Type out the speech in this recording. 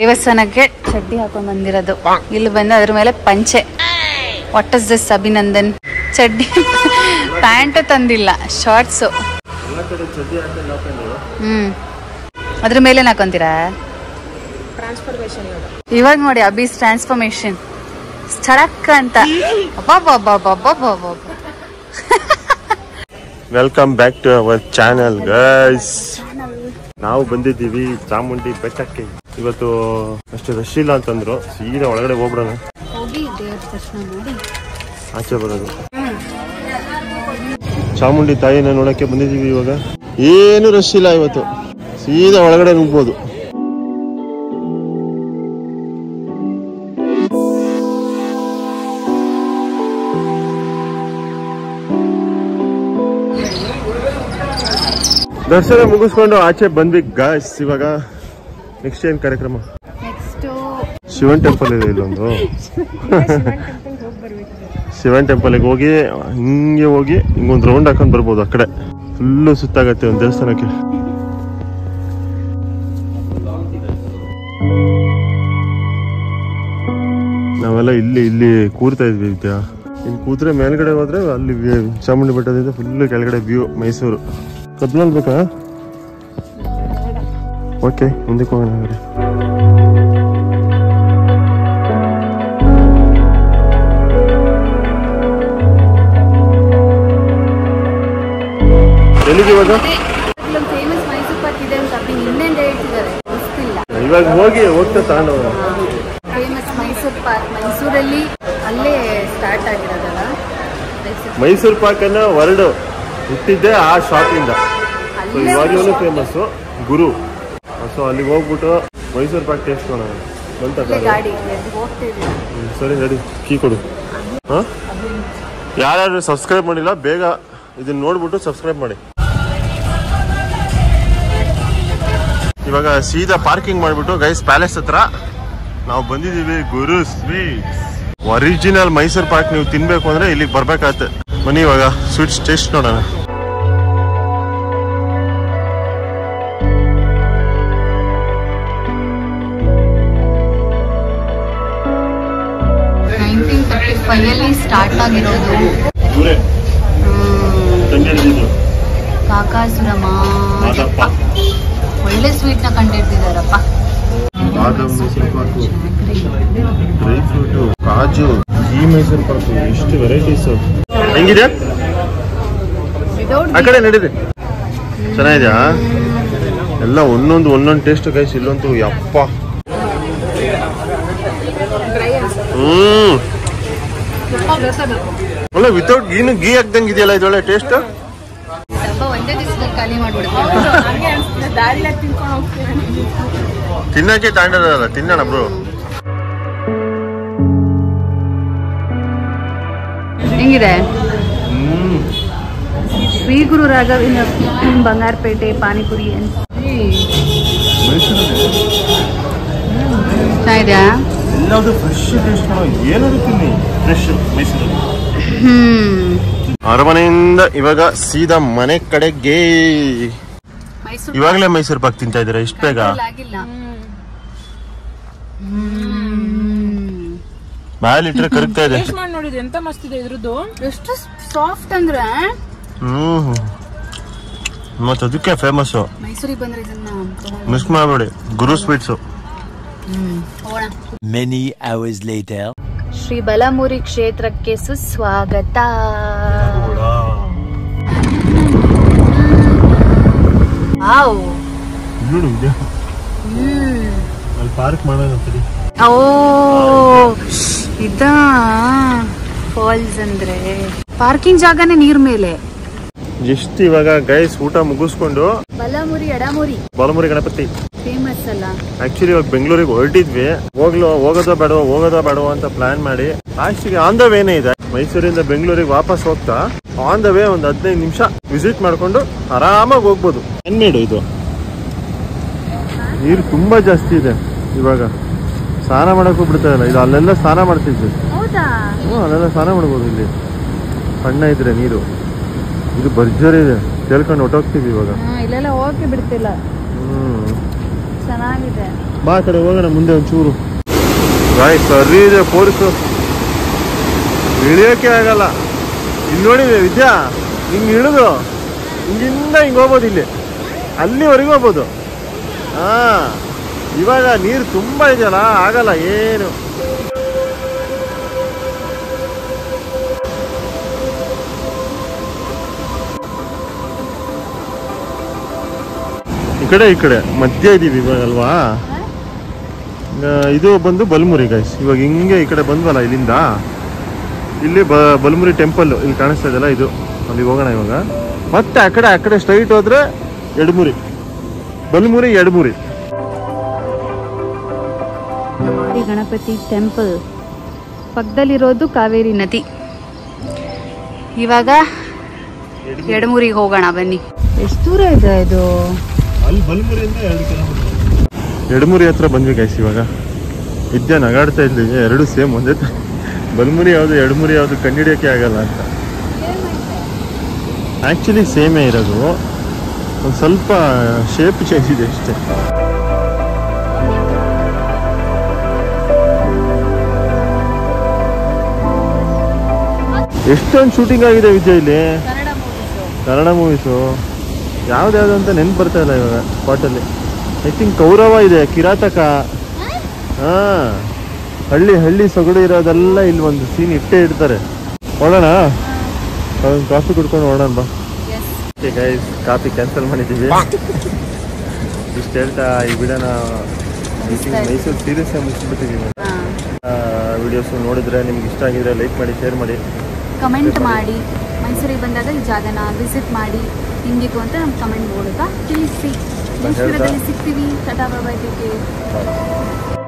ದೇವಸ್ಥಾನಕ್ಕೆ ಚಡ್ಡಿ ಹಾಕೊಂಡ್ ಬಂದಿರೋದು ಇಲ್ಲಿ ಬಂದು ಅದ್ರ ಮೇಲೆ ಪಂಚೆ ವಾಟ್ ಇಸ್ ದಿಸ್ ಅಭಿನಂದನ್ ಚಡ್ಡಿ ಪ್ಯಾಂಟ್ ತಂದಿಲ್ಲ ಶಾರ್ಟ್ಸು ಎಲ್ಲ ಕಡೆ ಚಡ್ಡಿ ಹಾಕೊಂಡು ಹಾಕೊಂಡು ಹ್ಮ್ ಅದ್ರ ಮೇಲೆ ಹಾಕೊಂತೀರಾ ಇವಾಗ ನೋಡಿ ಅಬೀಸ್ ಟ್ರಾನ್ಸ್ಫಾರ್ಮೇಶನ್ ಚಡಕ್ ಅಂತ ಅಬ್ಬಬ್ಬಬ್ಬಬ್ಬಬ್ಬಬ್ಬ. Welcome back to our channel guys ನಾವು ಬಂದಿದ್ದೀವಿ ಚಾಮುಂಡಿ ಬೆಟ್ಟಕ್ಕೆ ಇವತ್ತು ಅಷ್ಟು ರಶ್ ಇಲ್ಲ ಅಂತಂದ್ರು ಸೀದಾ ಒಳಗಡೆ ಹೋಗ್ಬಿಡೋಣ ಹೋಗಿ ದೇವ್ರ ದರ್ಶನ ಮಾಡಿ ಆಚೆ ಬರೋದು ಚಾಮುಂಡಿ ತಾಯಿನ ನೋಡಕ್ಕೆ ಬಂದಿದ್ದೀವಿ ಇವಾಗ ಏನು ರಶ್ ಇಲ್ಲ ಇವತ್ತು ಸೀದಾ ಒಳಗಡೆ ನುಗ್ಬೋದು ದರ್ಶನ ಮುಗಿಸ್ಕೊಂಡು ಆಚೆ ಬಂದ್ವಿ ಗಾಯ್ಸ್ ಇವಾಗ ನೆಕ್ಸ್ಟ್ ಏನ್ ಕಾರ್ಯಕ್ರಮ ನೆಕ್ಸ್ಟ್ ಶಿವನ್ ಟೆಂಪಲ್ ಇದೆ ಇಲ್ಲೊಂದು ಶಿವನ್ ಟೆಂಪಲ್ಗೆ ಹೋಗಿ ಹಿಂಗೆ ಹೋಗಿ ಹಿಂಗೊಂದು ರೌಂಡ್ ಹಾಕೊಂಡ್ ಬರ್ಬೋದು ಆ ಕಡೆ ಫುಲ್ಲು ಸುತ್ತಾಗತ್ತೆ ಒಂದು ದೇವಸ್ಥಾನಕ್ಕೆ ನಾವೆಲ್ಲ ಇಲ್ಲಿ ಇಲ್ಲಿ ಕೂರ್ತಾ ಇದ್ವಿ ವಿದ್ಯಾ ಇಲ್ಲಿ ಕೂತ್ರೆ ಮೇಲ್ಗಡೆ ಹೋದ್ರೆ ಅಲ್ಲಿ view- ಚಾಮುಂಡಿ ಬೆಟ್ಟದಿಂದ ಫುಲ್ ಕೆಳಗಡೆ ವ್ಯೂ ಮೈಸೂರು ಕದ್ಲಲ್ ಬೇಕಾ ಓಕೆ ಮುಂದಕ್ಕೆ ಹೋಗೋಣ ಹಾಗಾದ್ರೆ. ಎಲ್ಲಿಗೆ ಇವಾಗ ಇಲ್ಲೊಂದು ಫೇಮಸ್ ಮೈಸೂರು ಪಾಕ್ ಇದೆ ಅಂತ ಅಭಿ ನಿನ್ನೆಂದ ಹೇಳ್ತಿದ್ದಾರೆ ಗೊತ್ತಿಲ್ಲ ಇವಾಗ ಹೋಗಿ ಹೋಗ್ತಾ ತಗೊಂಡು ಫೇಮಸ್ ಮೈಸೂರು ಪಾರ್ಕ್ ಮೈಸೂರಲ್ಲಿ ಅಲ್ಲೇ ಸ್ಟಾರ್ಟ್ ಆಗಿರೋದಲ್ಲ ಮೈಸೂರು ಮೈಸೂರು ಪಾಕ್ ಅನ್ನೋ ವರ್ಡ್ ಹುಟ್ಟಿದ್ದೆ ಆ ಶಾಪಿಂದ ಸೊ ಇವಾಗಲೂ ಫೇಮಸ್ ಗುರು ಸೊ ಅಲ್ಲಿಗೆ ಹೋಗ್ಬಿಟ್ಟು ಮೈಸೂರು ಪಾಕ್ ಟೇಸ್ಟ್ ಮಾಡೋಣ ಬಂತ ಅಲ್ಲೇ ಗಾಡಿ ಎದ್ದು ಹೋಗ್ತಿದ್ವಿ ಹ್ಮ್, ಸರಿ ನಡಿ ಕೀ ಕೊಡು ಹಾ ಯಾರ್ಯಾರು ಸಬ್ಸ್ಕ್ರೈಬ್ ಮಾಡಿಲ್ಲ ಬೇಗ ಇದನ್ನ ನೋಡ್ಬಿಟ್ಟು ಸಬ್ಸ್ಕ್ರೈಬ್ ಮಾಡಿ ಇವಾಗ ಸೀದಾ ಪಾರ್ಕಿಂಗ್ ಮಾಡಿಬಿಟ್ಟು ಗೈಸ್ ಪ್ಯಾಲೇಸ್ ಹತ್ರ ನಾವು ಬಂದಿದ್ದೀವಿ ಗುರು ಸ್ವೀಟ್ಸ್ ಒರಿಜಿನಲ್ ಮೈಸೂರು ಪಾಕ್ ನೀವು ತಿನ್ಬೇಕು ಅಂದ್ರೆ ಇಲ್ಲಿಗೆ ಬರ್ಬೇಕಾಗತ್ತೆ ಬನ್ನಿ ಇವಾಗ ಸ್ವೀಟ್ಸ್ ಟೇಸ್ಟ್ ನೋಡೋಣ ನೈನ್ಟೀನ್ ತರ್ಟಿ ಫೈವ್ ಅಲ್ಲಿ ಸ್ಟಾರ್ಟ್ ಆಗಿರೋದು ಇವರೇ ಹ್ಮ್. ಕಾಕಾಸುರ ಮಾದಪ್ಪ ಒಳ್ಳೆ ಸ್ವೀಟ್ ನ ಕಂಡಿಡ್ತಿದಾರಪ್ಪ ಬಾದಾಮ್ ಮೈಸೂರು ಪಾಕು ಡ್ರೈ ಫ್ರೂಟು ಕಾಜು ಈ ಮೈಸೂರು ಪಾಕು ಎಷ್ಟು ವೆರೈಟೀಸ್ ಹೆಂಗಿದೆ ಆ ಕಡೆ ನಡೀರಿ ಚೆನ್ನಾಗಿದ್ಯಾ ಎಲ್ಲ ಒಂದೊಂದು ಒಂದೊಂದು ಟೇಸ್ಟ್ ಗೈಸ್ ಇಲ್ಲಂತೂ ಯಪ್ಪ ಹ್ಮ್ ಅಲ್ಲ ವಿತೌಟ್ ಗೀನು ಗೀ ಹಾಕ್ದಂಗೆ ಇದೆಯಲ್ಲ ಇದೊಳ್ಳೆ ಟೇಸ್ಟ್ ಡಬ್ಬ ಒಂದೇ ದಿವಸದಲ್ಲಿ ಖಾಲಿ ಮಾಡ್ಬಿಡ್ತಾರೆ ತಿನ್ನಕ್ಕೆ ತಾಂಡಲ್ಲ ತಿನ್ನೋಣ ಬ್ರೋ ಹೆಂಗಿದೆ ಹ್ಮ್ ಶ್ರೀ ಗುರು ರಾಘವೇಂದ್ರ ಬಂಗಾರಪೇಟೆ ಪಾನಿಪುರಿ ಅಂತ ಚೆನ್ನಾಗಿದ್ಯಾ ಎಲ್ಲಾದ್ರು ಫ್ರೆಶ್ ಟೇಸ್ಟ್ ಮಾಡೋ ಏನಾದ್ರು ತಿನ್ನಿ ಫ್ರೆಶ್ ಮೈಸೂರಲ್ಲಿ ಹ್ಮ್ ಅರಮನೆಯಿಂದ ಇವಾಗ ಸೀದಾ ಮನೆ ಕಡೆಗೆ ಮೈಸೂರು ಇವಾಗಲೇ ಮೈಸೂರು ಪಾಕ್ ತಿಂತಾ ಇದ್ದೀರಾ ಇಷ್ಟು ಬೇಗ ಆಗಿಲ್ಲ ಹ್ಮ್. ಬಾಯಲ್ಲಿಟ್ರೆ ಕರಗ್ತಾ ಇದೆ ಟೇಸ್ಟ್ ಮಾಡಿ ನೋಡಿದ್ದು ಎಂತ ಮಸ್ತ್ ಇದೆ ಇದ್ರದ್ದು ಎಷ್ಟು ಸಾಫ್ಟ್ ಅಂದ್ರೆ ಹ್ಮ್ ಮತ್ತೆ ಅದಕ್ಕೆ ಫೇಮಸ್ ಮೈಸೂರಿಗೆ ಬಂದ್ರೆ ಇದನ್ನ ತಗೊಂಡ್ ಮಿಸ್ ಮಾಡಬೇಡಿ ಗುರು ಸ್ವೀಟ್ಸು ಹೋಗೋಣ Many hours later. Shri Balamuri ಕ್ಷೇತ್ರಕ್ಕೆ ಸುಸ್ವಾಗತ ವಾವ್ ನೋಡು ಇದೆ ಹ್ಮ್ ಅಲ್ಲಿ ಪಾರ್ಕ್ ಮಾಡೋಣ ಸರಿ ಓ ಇದ ಫಾಲ್ಸ್ ಅಂದ್ರೆ ಪಾರ್ಕಿಂಗ್ ಜಾಗನೇ ನೀರ್ ಮೇಲೆ ಎಷ್ಟು ಇವಾಗ ಗೈಸ್ ಊಟ ಮುಗಿಸ್ಕೊಂಡು ಬಲಮುರಿ ಎಡಮುರಿ ಬಾಲಮುರಿ ಗಣಪತಿ ಫೇಮಸ್ ಅಲ್ಲ ಆಕ್ಚುಲಿ ಇವಾಗ ಬೆಂಗಳೂರಿಗೆ ಹೊರಟಿದ್ವಿ ಹೋಗ್ಲೋ ಹೋಗೋದೋ ಬೇಡವೋ ಹೋಗೋದೋ ಬೇಡವೋ ಅಂತ ಪ್ಲಾನ್ ಮಾಡಿ ಲಾಸ್ಟಿಗೆ ಆನ್ ದ ವೇನೇ ಇದೆ ಮೈಸೂರಿಂದ ಬೆಂಗಳೂರಿಗೆ ವಾಪಸ್ ಹೋಗ್ತಾ ಆನ್ ದ ವೇ ಒಂದು ಹದಿನೈದು ನಿಮಿಷ ವಿಸಿಟ್ ಮಾಡ್ಕೊಂಡು ಆರಾಮಾಗಿ ಹೋಗ್ಬೋದು ಏನ್ಮೇಡು ಇದು ನೀರು ತುಂಬಾ ಜಾಸ್ತಿ ಇದೆ ಇವಾಗ ಸ್ನಾನ ಮಾಡಕ್ಕೂ ಬಿಡ್ತಾ ಇಲ್ಲ ಇದು ಅಲ್ಲೆಲ್ಲ ಸ್ನಾನ ಮಾಡ್ತಿದ್ವಿ ಹೌದಾ ಹ್ಞೂ ಅಲ್ಲೆಲ್ಲ ಸ್ನಾನ ಮಾಡ್ಬೋದು ಇಲ್ಲಿ ಸಣ್ಣ ಇದ್ರೆ ನೀರು ಇದು ಭರ್ಜರಿ ಇದೆ ಕೇಳ್ಕೊಂಡು ಹೊಟ್ಟೋಗ್ತೀವಿ ಇವಾಗ ಇಲ್ಲೆಲ್ಲ ಹೋಗಕ್ಕೆ ಬಿಡ್ತಿಲ್ಲ ಹ್ಮ್ ಚೆನ್ನಾಗಿದೆ ಬಾ ಆ ಕಡೆ ಹೋಗೋಣ ಮುಂದೆ ಒಂಚೂರು ಬಾಯ್ ಸರಿ ಇದೆ ಫೋರ್ಸು ಇಳಿಯೋಕೆ ಆಗಲ್ಲ ಇಲ್ಲಿ ನೋಡಿದೆ ವಿದ್ಯಾ ಹಿಂಗೆ ಇಳಿದು ಹಿಂಗಿಂದ ಹಿಂಗೆ ಹೋಗ್ಬೋದು ಇಲ್ಲಿ ಅಲ್ಲಿವರೆಗೂ ಹೋಗ್ಬೋದು ಹಾ ಇವಾಗ ನೀರು ತುಂಬಾ ಇದೆಯಲ್ಲ ಆಗಲ್ಲ ಏನು ಈ ಕಡೆ ಈ ಕಡೆ ಮಧ್ಯ ಇದೀವಿ ಇವಾಗ ಅಲ್ವಾ ಆ, ಇದು ಬಂದು ಬಲ್ಮುರಿ ಗೈಸ್ ಇವಾಗ ಹಿಂಗೆ ಈ ಕಡೆ ಬಂದ್ವಲ್ಲ ಇಲ್ಲಿಂದ ಇಲ್ಲಿ ಬ ಬಲ್ಮುರಿ ಟೆಂಪಲ್ ಇಲ್ಲಿ ಕಾಣಿಸ್ತಾ ಇದೆಯಲ್ಲ ಇದು ಅಲ್ಲಿಗೆ ಹೋಗೋಣ ಇವಾಗ ಮತ್ತೆ ಆ ಕಡೆ ಆ ಕಡೆ ಸ್ಟ್ರೈಟ್ ಹೋದ್ರೆ ಎಡಮುರಿ ಬಲ್ಮುರಿ ಎಡಮುರಿ ಶ್ರೀ ಗಣಪತಿ ಟೆಂಪಲ್ ಪಕ್ಕದಲ್ಲಿರೋದು ಕಾವೇರಿ ನದಿ ಇವಾಗ ಎಡಮೂರಿಗೆ ಹೋಗೋಣ ಬನ್ನಿ ಎಷ್ಟು ದೂರ ಇದೆ ಇದು ಅಲ್ಲಿ ಬಲ್ಮುರಿಯಿಂದ ಎರಡು ಕಿಲೋಮೀಟರ್ ಎಡಮುರಿ ಹತ್ರ ಬಂದ್ವಿ ಗೈಸ್ ಇವಾಗ ವಿದ್ಯಾ ನಗಾಡ್ತಾ ಇದ್ವಿ ಎರಡು ಸೇಮ್ ಒಂದೇ ತ- ಬಲ್ಮುರಿ ಯಾವುದು ಎಡಮುರಿ ಯಾವುದು ಕಂಡಿಡಿಯೋಕೆ ಆಗಲ್ಲ ಅಂತ ಆ್ಯಕ್ಚುಲಿ ಸೇಮೇ ಇರೋದು ಒಂದು ಸ್ವಲ್ಪ ಶೇಪ್ ಚೇಂಜ್ ಇದೆ ಅಷ್ಟೇ ಎಷ್ಟೊಂದು ಶೂಟಿಂಗ್ ಆಗಿದೆ ವಿದ್ಯಾ ಇಲ್ಲಿ ಕನ್ನಡ ಮೂವೀಸು ಯಾವ್ದ್ಯಾವ್ದು ಅಂತ ನೆನ್ಪು ಬರ್ತಾ ಇಲ್ಲ ಇವಾಗ ಸ್ಪಾಟಲ್ಲಿ ಐ ಥಿಂಕ್ ಕೌರವ ಇದೆ ಕಿರಾತಕ ಹಾ ಹಳ್ಳಿ ಹಳ್ಳಿ ಸೊಗಡು ಇರೋದೆಲ್ಲ ಇಲ್ಲಿ ಒಂದು ಸೀನ್ ಇಟ್ಟೇ ಇಡ್ತಾರೆ ನೋಡೋಣ ಒಂದು ಕಾಫಿ ಕುಡ್ಕೊಂಡು ನೋಡೋಣ ಬಾ ಗೈಸ್ ಕಾಫಿ ಕ್ಯಾನ್ಸಲ್ ಮಾಡಿದ್ದೀವಿ ಇಷ್ಟು ಹೇಳ್ತಾ ಈ ವಿಡಿಯೋನ ಮೈಸೂರು ಸೀರಿಯಸ್ ಮುಗಿಸ್ಬಿಟ್ಟಿದ್ದೀವಿ ವಿಡಿಯೋಸ್ ನೋಡಿದ್ರೆ ನಿಮ್ಗೆ ಇಷ್ಟ ಆಗಿದ್ರೆ ಲೈಕ್ ಮಾಡಿ ಶೇರ್ ಮಾಡಿ ಕಮೆಂಟ್ ಮಾಡಿ ಮೈಸೂರಿಗೆ ಬಂದಾಗ ಈ ಜಾಗನ ವಿಸಿಟ್ ಮಾಡಿ ಹಿಂಗಿತ್ತು ಅಂತ ನಮ್ಗೆ ಕಮೆಂಟ್ ಮೂಲಕ ತಿಳಿಸಿ ನೆಕ್ಸ್ಟ್ ಹೇಳ್ತಾ- ವಿಡಿಯೋದಲ್ಲಿ ಸಿಗ್ತೀವಿ ಟಾಟಾ ಬಾಯ್ ಟೇಕ್ ಕೇರ್